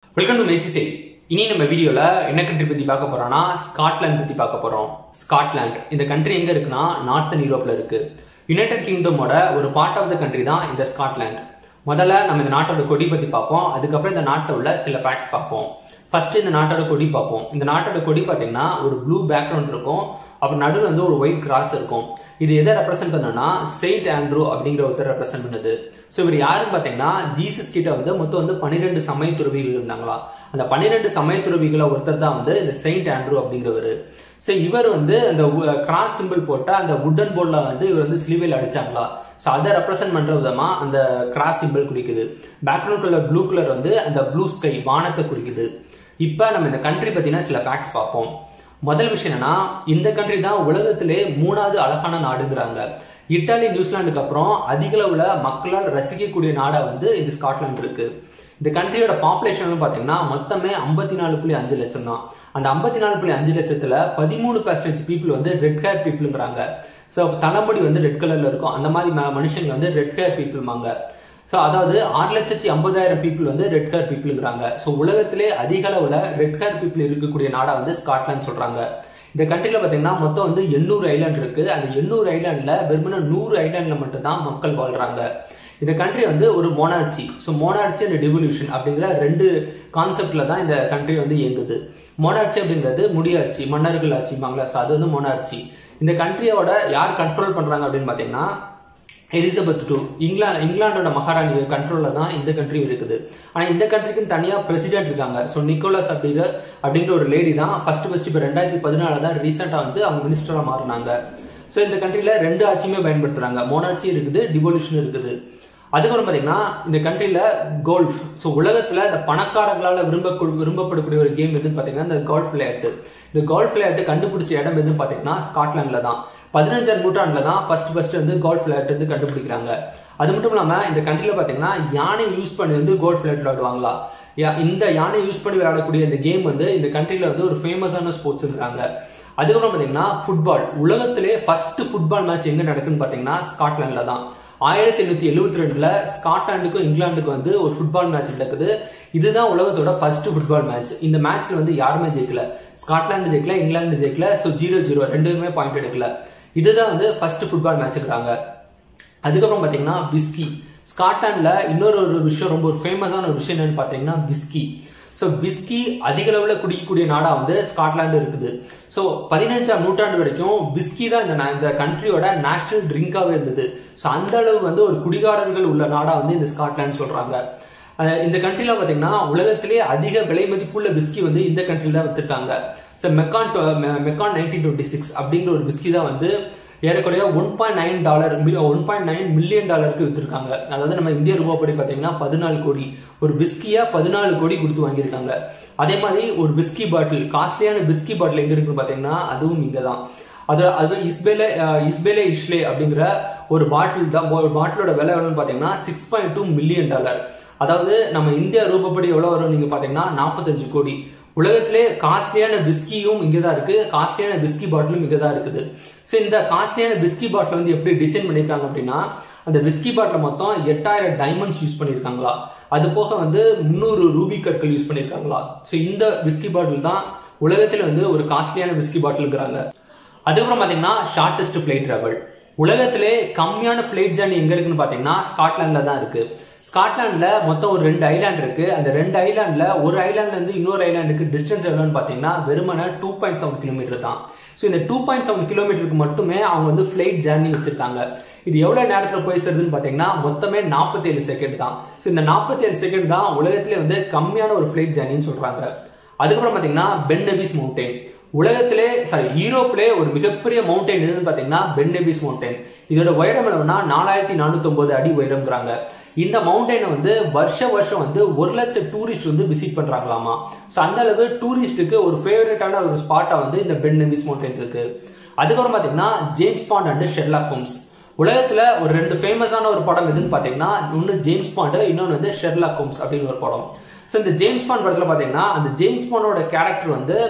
welcome to மெச்சிசே இனி நம்ம வீடியோல என்ன கண்ட்ரி பத்தி பார்க்க போறோம்னா ஸ்காட்லாந்து பத்தி பார்க்க போறோம் ஸ்காட்லாந்து இந்த கண்ட்ரி எங்க இருக்குன்னா நார்த்தன் யூரோப்ல இருக்கு யுனைடெட் கிங்டமோட ஒரு பார்ட் ஆஃப் த கண்ட்ரி தான் இந்த ஸ்காட்லாந்து முதல்ல நம்ம இந்த நாட்டோட கொடி பத்தி பார்ப்போம் அதுக்கப்புறம் இந்த நாட்டில் உள்ள சில ஃபேக்ட்ஸ் பார்ப்போம் ஃபர்ஸ்ட் இந்த நாட்டோட கொடி பார்ப்போம் இந்த நாட்டோட கொடி பார்த்தீங்கன்னா ஒரு ப்ளூ பேக்ரவுண்ட் இருக்கும் அப்புறம் நடுவில் வந்து ஒரு ஒயிட் கிராஸ் இருக்கும் இது எதை ரெப்ரசென்ட் பண்ணுன்னா செயின்ட் ஆண்ட்ரூ அப்படிங்கிற ஒருத்தர் ரெப்ரசென்ட் பண்ணுது ஸோ இவர் யாருன்னு பார்த்தீங்கன்னா ஜீசஸ் கிட்ட வந்து மொத்தம் வந்து பன்னிரெண்டு சமய துறவிகள் இருந்தாங்களா அந்த பன்னிரெண்டு சமய துறவிகளை ஒருத்தர் தான் வந்து இந்த செயின்ட் ஆண்ட்ரூ அப்படிங்கிறவர் ஸோ இவர் வந்து அந்த கிராஸ் சிம்பிள் போட்ட அந்த உட்டன் போர்டில் வந்து இவர் வந்து சிலுவையில் அடிச்சாங்களா ஸோ அதை ரெப்ரசென்ட் பண்ணுற விதமாக அந்த கிராஸ் சிம்பிள் குறிக்குது பேக்ரவுண்ட் கலர் ப்ளூ கலர் வந்து அந்த ப்ளூ ஸ்கை வானத்தை குறிக்குது இப்போ நம்ம இந்த கண்ட்ரி பற்றின சில ஃபேக்ட்ஸ் பார்ப்போம் முதல் விஷயம் என்னன்னா இந்த கண்ட்ரி தான் உலகத்திலே மூணாவது அழகான நாடுங்கிறாங்க இட்டாலி நியூசிலாந்துக்கு அப்புறம் அதிக அளவில் மக்களால் ரசிக்கக்கூடிய நாடாக வந்து இது ஸ்காட்லாந்து இருக்கு இந்த கண்ட்ரியோட பாப்புலேஷன் பார்த்தீங்கன்னா மொத்தமே ஐம்பத்தி நாலு புள்ளி அஞ்சு லட்சம் தான் அந்த ஐம்பத்தி நாலு புள்ளி அஞ்சு லட்சத்துல பதிமூணு பர்சன்டேஜ் பீப்புள் வந்து ரெட் ஹேர் பீப்புளுங்கிறாங்க ஸோ தலைமுடி வந்து ரெட் கலர்ல இருக்கும் அந்த மாதிரி மனுஷங்க வந்து ரெட் ஹேர் பீப்புள்மாங்க ஸோ அதாவது ஆறு லட்சத்தி ஐம்பதாயிரம் பீப்புள் வந்து ரெட் ஹேர் பீப்புளுங்கிறாங்க ஸோ உலகத்திலே அதிக அளவில் ரெட் ஹேர் பீப்புள் இருக்கக்கூடிய நாடா வந்து ஸ்காட்லாந்து சொல்றாங்க இந்த கண்ட்ரியில் பார்த்தீங்கன்னா மொத்தம் வந்து எண்ணூறு ஐலாண்ட் இருக்கு அந்த எண்ணூறு ஐலாண்டில் வெறுமனே நூறு ஐலாண்டில் மட்டும்தான் மக்கள் வாழ்றாங்க இந்த கண்ட்ரி வந்து ஒரு monarchy so monarchy and devolution அப்படிங்கிற ரெண்டு கான்செப்ட்ல தான் இந்த கண்ட்ரி வந்து இயங்குது மோனார்ச்சி அப்படிங்கிறது முடியாட்சி மன்னர்கள் ஆட்சிமாங்களா ஸோ அது வந்து மோனார்ச்சி இந்த கண்ட்ரியோட யார் கண்ட்ரோல் பண்றாங்க அப்படின்னு பார்த்தீங்கன்னா எலிசபெத் டூ இங்கிலாந்து இங்கிலாண்டோட மகாராணி கண்ட்ரோலில் தான் இந்த கண்ட்ரி இருக்குது ஆனால் இந்த கண்ட்ரிக்குன்னு தனியாக பிரசிடென்ட் இருக்காங்க ஸோ நிக்கோலஸ் அப்படிங்கிற அப்படிங்கிற ஒரு லேடி தான் ஃபர்ஸ்ட் ஃபர்ஸ்ட் இப்போ ரெண்டாயிரத்தி பதினாலு தான் ரீசெண்டாக வந்து அவங்க மினிஸ்டராக மாறினாங்க ஸோ இந்த கண்ட்ரியில் ரெண்டு ஆட்சியுமே பயன்படுத்துகிறாங்க மோனார்ச்சி இருக்குது டிவோல்யூஷன் இருக்குது அதுக்கப்புறம் பார்த்தீங்கன்னா இந்த கண்ட்ரியில் கோல்ஃப் ஸோ உலகத்தில் இந்த பணக்காரங்களால் விரும்ப விரும்பப்படக்கூடிய ஒரு கேம் எதுன்னு பார்த்தீங்கன்னா இந்த கோல்ஃப் விளையாட்டு இந்த கோல்ஃப் விளையாட்டு கண்டுபிடிச்ச இடம் எதுன்னு பார்த்தீங்கன்னா ஸ்காட்லாண்டில் தான் பதினஞ்சாம் நூற்றாண்டில் தான் ஃபர்ஸ்ட் ஃபர்ஸ்ட் வந்து கோல்ஃப் விளையாட்டு வந்து கண்டுபிடிக்கிறாங்க அது மட்டும் இல்லாமல் இந்த கண்ட்ரியில் பார்த்தீங்கன்னா யானை யூஸ் பண்ணி வந்து கோல்ஃப் விளையாட்டு விளையாடுவாங்களா இந்த யானை யூஸ் பண்ணி விளையாடக்கூடிய இந்த கேம் வந்து இந்த கண்ட்ரியில் வந்து ஒரு ஃபேமஸான ஸ்போர்ட்ஸ்ங்கிறாங்க அதுக்கப்புறம் பார்த்தீங்கன்னா ஃபுட்பால் உலகத்திலே ஃபர்ஸ்ட் ஃபுட்பால் மேட்ச் எங்கே நடக்குன்னு பார்த்தீங்கன்னா ஸ்காட்லாண்டில் தான் ஆயிரத்தி எண்ணூத்தி எழுபத்தி ரெண்டுல ஸ்காட்லாண்டுக்கும் இங்கிலாந்துக்கும் வந்து ஒரு ஃபுட்பால் மேட்ச் நடக்குது இதுதான் உலகத்தோட ஃபர்ஸ்ட் ஃபுட்பால் மேட்ச் இந்த மேட்ச்ல வந்து யாருமே ஜெயிக்கல ஸ்காட்லாந்து ஜெயிக்கல இங்கிலாந்து ஜெயிக்கல ஸோ ஜீரோ ஜீரோ ரெண்டுமே பாயிண்ட் எடுக்கல இதுதான் வந்து ஃபர்ஸ்ட் ஃபுட்பால் மேட்ச்சுக்கிறாங்க அதுக்கப்புறம் பார்த்தீங்கன்னா விஸ்கி ஸ்காட்லாண்டில் இன்னொரு ஒரு விஷயம் ரொம்ப ஒரு ஃபேமஸான ஒரு விஷயம் என்னன்னு பார்த்தீங்கன்னா விஸ்கி ஸோ விஸ்கி அதிக அளவில் குடிக்கக்கூடிய நாடாக வந்து ஸ்காட்லாண்டு இருக்குது ஸோ பதினஞ்சாம் நூற்றாண்டு வரைக்கும் விஸ்கி தான் இந்த இந்த கண்ட்ரியோட நேஷனல் ட்ரிங்காகவே இருந்தது ஸோ அந்த அளவு வந்து ஒரு குடிகாரர்கள் உள்ள நாடாக வந்து இந்த ஸ்காட்லாந்து சொல்கிறாங்க இந்த கண்ட்ரியில் பார்த்தீங்கன்னா உலகத்திலே அதிக விலை மதிப்புள்ள விஸ்கி வந்து இந்த கண்ட்ரியில் தான் வித்துருக்காங்க so Macallan Macallan nineteen twenty six அப்படிங்கிற ஒரு விஸ்கி தான் வந்து ஏறக்குறைய one point nine dollar one point nine million டாலருக்கு வித்துருக்காங்க அதாவது நம்ம இந்திய ரூபாப்படி பார்த்தீங்கன்னா பதினாலு கோடி ஒரு விஸ்கியா பதினாலு கோடி கொடுத்து வாங்கியிருக்காங்க அதே மாதிரி ஒரு விஸ்கி பாட்டில் காஸ்ட்லியான விஸ்கி பாட்டில் எங்க இருக்குன்னு பார்த்தீங்கன்னா அதுவும் இங்கே தான் அதோட அது இஸ்பேலே இஸ்பேலே இஷ்லே அப்படிங்கிற ஒரு பாட்டில் தான் ஒரு பாட்டிலோட விலை எவ்வளோன்னு பார்த்தீங்கன்னா six point two million dollar அதாவது நம்ம இந்தியா ரூபப்படி எவ்வளோ வரும் நீங்கள் பார்த்தீங்கன்னா நாற்பத்தஞ்சு கோடி உலகத்திலே காஸ்ட்லியான பிஸ்கியும் இங்கே தான் இருக்கு காஸ்ட்லியான பிஸ்கி பாட்டிலும் இங்கே தான் இருக்குது ஸோ இந்த காஸ்ட்லியான பிஸ்கி பாட்டில் வந்து எப்படி டிசைன் பண்ணியிருக்காங்க அப்படின்னா அந்த பிஸ்கி பாட்டில் மொத்தம் எட்டாயிரம் டைமண்ட்ஸ் யூஸ் பண்ணியிருக்காங்களா அது போக வந்து முந்நூறு ரூபி கற்கள் யூஸ் பண்ணியிருக்காங்களா ஸோ இந்த பிஸ்கி பாட்டில் தான் உலகத்தில் வந்து ஒரு காஸ்ட்லியான பிஸ்கி பாட்டிலுங்கிறாங்க அதுக்கப்புறம் பார்த்தீங்கன்னா ஷார்டஸ்ட் ஃபிளைட் ட்ராவல் உலகத்திலே கம்மியான ஃபிளைட் ஜர்னி எங்கே இருக்குன்னு பார்த்தீங்கன்னா ஸ்காட்லாண்டில் தான் இருக்குது ஸ்காட்லாண்டில் மொத்தம் ஒரு ரெண்டு ஐலாண்ட் இருக்கு அந்த ரெண்டு ஐலாண்டில் ஒரு ஐலாண்ட்லேருந்து இன்னொரு ஐலாண்டுக்கு டிஸ்டன்ஸ் எவ்வளோன்னு பார்த்தீங்கன்னா வெறுமனே டூ பாயிண்ட் செவன் கிலோமீட்டர் தான் ஸோ இந்த டூ பாயிண்ட் செவன் கிலோமீட்டருக்கு மட்டுமே அவங்க வந்து ஃப்ளைட் ஜேர்னி வச்சிருக்காங்க இது எவ்வளோ நேரத்தில் போய் சேருதுன்னு பார்த்தீங்கன்னா மொத்தமே நாற்பத்தேழு செகண்ட் தான் ஸோ இந்த நாற்பத்தேழு செகண்ட் தான் உலகத்திலே வந்து கம்மியான ஒரு ஃப்ளைட் ஜேர்னின்னு சொல்கிறாங்க அதுக்கப்புறம் பார்த்தீங்கன்னா பென் நெவிஸ் மவுண்டைன் உலகத்திலே சாரி யூரோப்லே ஒரு மிகப்பெரிய மவுண்டைன் எதுன்னு பார்த்தீங்கன்னா பென் நெவிஸ் மவுண்டைன் இதோட உயரம் எவ்வளவுனா நாலாயிரத்தி நானூத்தி அடி உயரம்ங்கிறாங்க இந்த மவுண்டனை வந்து வருஷ வருஷம் வந்து ஒரு லட்சம் டூரிஸ்ட் வந்து விசிட் பண்றாங்களாமா ஸோ அந்த அளவு டூரிஸ்ட்டுக்கு ஒரு ஃபேவரட்டான ஒரு ஸ்பாட்டா வந்து இந்த பென் நெவிஸ் மவுண்டன் இருக்கு அதுக்கப்புறம் பார்த்தீங்கன்னா James Bond and Sherlock Holmes உலகத்துல ஒரு ரெண்டு ஃபேமஸான ஒரு படம் எதுன்னு பார்த்தீங்கன்னா ஒன்று ஜேம்ஸ் பாண்டு இன்னொன்று வந்து ஷெர்லாக் ஹோம்ஸ் அப்படின்னு ஒரு படம் ஸோ இந்த ஜேம்ஸ் பாண்ட் படத்தில் பார்த்தீங்கன்னா அந்த ஜேம்ஸ் பாண்டோட கேரக்டர் வந்து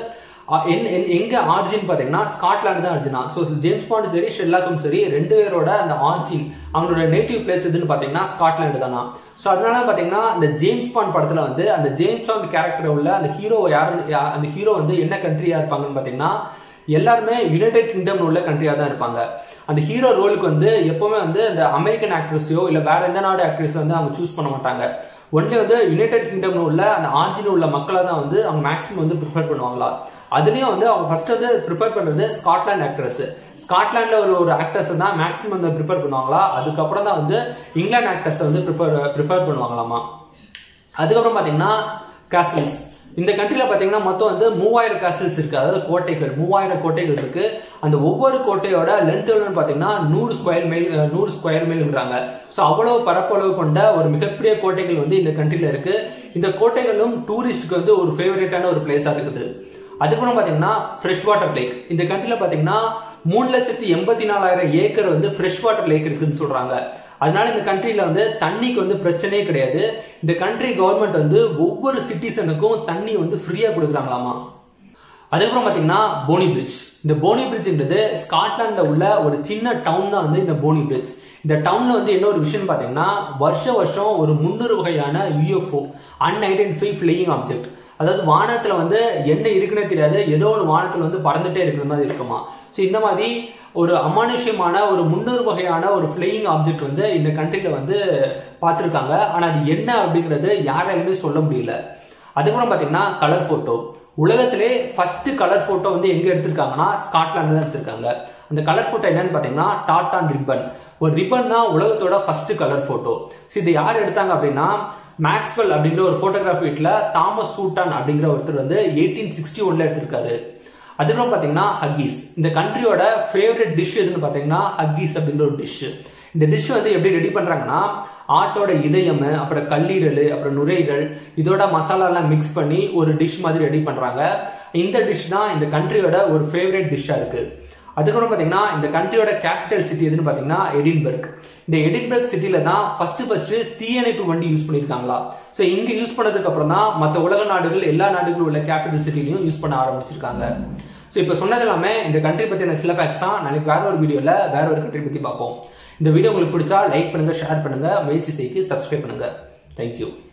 அஹ் என்- என்- எங்க ஆர்ஜின் பாத்தீங்கன்னா ஸ்காட்லாந்து தான் ஆர்ஜினா ஸோ ஜேம்ஸ் பாண்டும் சரி ஷெர்லாக்கும் சரி ரெண்டு பேரோட அந்த ஆர்ஜின் அவங்களோட நேட்டிவ் பிளேஸ் எதுன்னு பாத்தீங்கன்னா ஸ்காட்லாந்து தானா ஸோ அதனால பாத்தீங்கன்னா இந்த ஜேம்ஸ் பாண்ட் படத்துல வந்து அந்த ஜேம்ஸ் பாண்ட் கேரக்டர் உள்ள அந்த ஹீரோ யாரு யா- அந்த ஹீரோ வந்து என்ன கண்ட்ரியா இருப்பாங்கன்னு பாத்தீங்கன்னா எல்லாருமே யுனைடெட் கிங்டம் உள்ள கண்ட்ரியா தான் இருப்பாங்க அந்த ஹீரோ ரோலுக்கு வந்து எப்பவுமே வந்து அந்த அமெரிக்கன் ஆக்ட்ரஸையோ இல்ல வேற எந்த நாடு ஆக்ட்ரஸ் வந்து அவங்க சூஸ் பண்ண மாட்டாங்க ஒன்லி வந்து யுனைடெட் கிங்டம் உள்ள அந்த ஆர்ஜின் உள்ள மக்களை தான் வந்து அவங்க மேக்ஸிமம் வந்து ப்ரிப்பேர் பண்ணுவாங்களா அதுலயும் வந்து அவங்க ஃபர்ஸ்ட் வந்து ப்ரிப்பேர் பண்றது ஸ்காட்லாந்து ஆக்ட்ரஸ் ஸ்காட்லாண்ட்ல ஒரு ஒரு ஆக்டர்ஸ் தான் மேக்ஸிமம் வந்து ப்ரிப்பேர் பண்ணுவாங்களா அதுக்கப்புறம் தான் வந்து இங்கிலாந்து ஆக்டர்ஸ் வந்து ப்ரிப்பேர் ப்ரிப்பேர் பண்ணுவாங்களாமா அதுக்கப்புறம் பாத்தீங்கன்னா கேசல்ஸ் இந்த கண்ட்ரில பாத்தீங்கன்னா மொத்தம் வந்து மூவாயிரம் கேசல்ஸ் இருக்கு அதாவது கோட்டைகள் மூவாயிரம் கோட்டைகள் இருக்கு அந்த ஒவ்வொரு கோட்டையோட லென்த் எவ்வளோன்னு பாத்தீங்கன்னா நூறு ஸ்கொயர் மைல் அஹ், நூறு ஸ்கொயர் மைல்ங்கிறாங்க ஸோ அவ்வளவு பரப்பளவு கொண்ட ஒரு மிகப்பெரிய கோட்டைகள் வந்து இந்த கண்ட்ரில இருக்கு இந்த கோட்டைகளும் டூரிஸ்ட்க்கு வந்து ஒரு ஃபேவரட்டான ஒரு பிளேஸா இருக்குது அதுக்கப்புறம் பாத்தீங்கன்னா ஃப்ரெஷ் வாட்டர் லேக் இந்த கண்ட்ரில பாத்தீங்கன்னா மூணு லட்சத்தி எண்பத்தி நாலாயிரம் ஏக்கர் வந்து ஃப்ரெஷ் வாட்டர் லேக் இருக்குன்னு சொல்றாங்க அதனால இந்த கண்ட்ரில வந்து தண்ணிக்கு வந்து பிரச்சனையே கிடையாது இந்த கண்ட்ரி கவர்மெண்ட் வந்து ஒவ்வொரு சிட்டிசனுக்கும் தண்ணி வந்து ஃப்ரீயா கொடுக்குறாங்களாமா அதுக்கப்புறம் பாத்தீங்கன்னா போனி பிரிட்ஜ் இந்த போனி பிரிட்ஜ்ன்றது ஸ்காட்லாண்ட்ல உள்ள ஒரு சின்ன டவுன் தான் வந்து இந்த போனி பிரிட்ஜ் இந்த டவுன்ல வந்து என்ன ஒரு விஷயம் பாத்தீங்கன்னா வருஷ வருஷம் ஒரு முன்னூறு வகையான யூஎஃப்ஓ அன்ஐடென்டிஃபை ஃபிளையிங் ஆப்ஜெக்ட் அதாவது வானத்துல வந்து என்ன இருக்குன்னே தெரியாது ஏதோ ஒரு வானத்துல வந்து பறந்துட்டே இருக்கிற மாதிரி இருக்குமா ஸோ இந்த மாதிரி ஒரு அமானுஷ்யமான ஒரு முன்னூறு வகையான ஒரு ஃபிளையிங் ஆப்ஜெக்ட் வந்து இந்த கண்ட்ரில வந்து பார்த்துருக்காங்க ஆனா அது என்ன அப்படிங்கிறது யாராலுமே சொல்ல முடியல அதுக்கப்புறம் பார்த்தீங்கன்னா கலர் ஃபோட்டோ உலகத்திலே ஃபர்ஸ்ட் கலர் ஃபோட்டோ வந்து எங்க எடுத்திருக்காங்கன்னா ஸ்காட்லாந்து தான் எடுத்திருக்காங்க அந்த கலர் ஃபோட்டோ என்னன்னு பார்த்தீங்கன்னா டாட்டான் ரிப்பன் ஒரு ரிப்பன் தான் உலகத்தோட ஃபர்ஸ்ட் கலர் ஃபோட்டோ ஸோ இது யார் எடுத்தாங்க அப்படின்னா மேக்ஸ்வெல் அப்படிங்கிற ஒரு ஃபோட்டோகிராஃபி வீட்டில் தாமஸ் சூட்டான் அப்படிங்கிற ஒருத்தர் வந்து எயிட்டீன் சிக்ஸ்டி ஒன்ல எடுத்திருக்காரு அதுக்கப்புறம் பார்த்தீங்கன்னா ஹக்கீஸ் இந்த கண்ட்ரியோட ஃபேவரட் டிஷ் எதுன்னு பார்த்தீங்கன்னா ஹக்கீஸ் அப்படிங்கிற ஒரு டிஷ் இந்த டிஷ் வந்து எப்படி ரெடி பண்றாங்கன்னா ஆட்டோட இதயம் அப்புறம் கல்லீரல் அப்புறம் நுரையீரல் இதோட மசாலாலாம் மிக்ஸ் பண்ணி ஒரு டிஷ் மாதிரி ரெடி பண்றாங்க இந்த டிஷ் தான் இந்த கண்ட்ரியோட ஒரு ஃபேவரட் டிஷ்ஷா இருக்கு அதுக்கப்புறம் பார்த்தீங்கன்னா இந்த கண்ட்ரியோட கேபிட்டல் சிட்டி எதுன்னு பார்த்தீங்கன்னா எடின்பர்க் இந்த எடின்பர்க் சிட்டில தான் ஃபர்ஸ்ட் ஃபர்ஸ்ட் தீயணைப்பு வண்டி யூஸ் பண்ணியிருக்காங்களா ஸோ இங்க யூஸ் பண்ணதுக்கு அப்புறம் தான் மற்ற உலக நாடுகள் எல்லா நாடுகளும் உள்ள கேபிட்டல் சிட்டிலையும் யூஸ் பண்ண ஆரம்பிச்சிருக்காங்க ஸோ இப்போ சொன்னது எல்லாமே இந்த கண்ட்ரி பற்றின சில ஃபேக்ஸ் தான் நாளைக்கு வேற ஒரு வீடியோவில் வேற ஒரு கண்ட்ரி பற்றி பார்ப்போம் இந்த வீடியோ உங்களுக்கு பிடிச்சா லைக் பண்ணுங்க ஷேர் பண்ணுங்க முயற்சி செய்து சப்ஸ்கிரைப் பண்ணுங்க தேங்க்யூ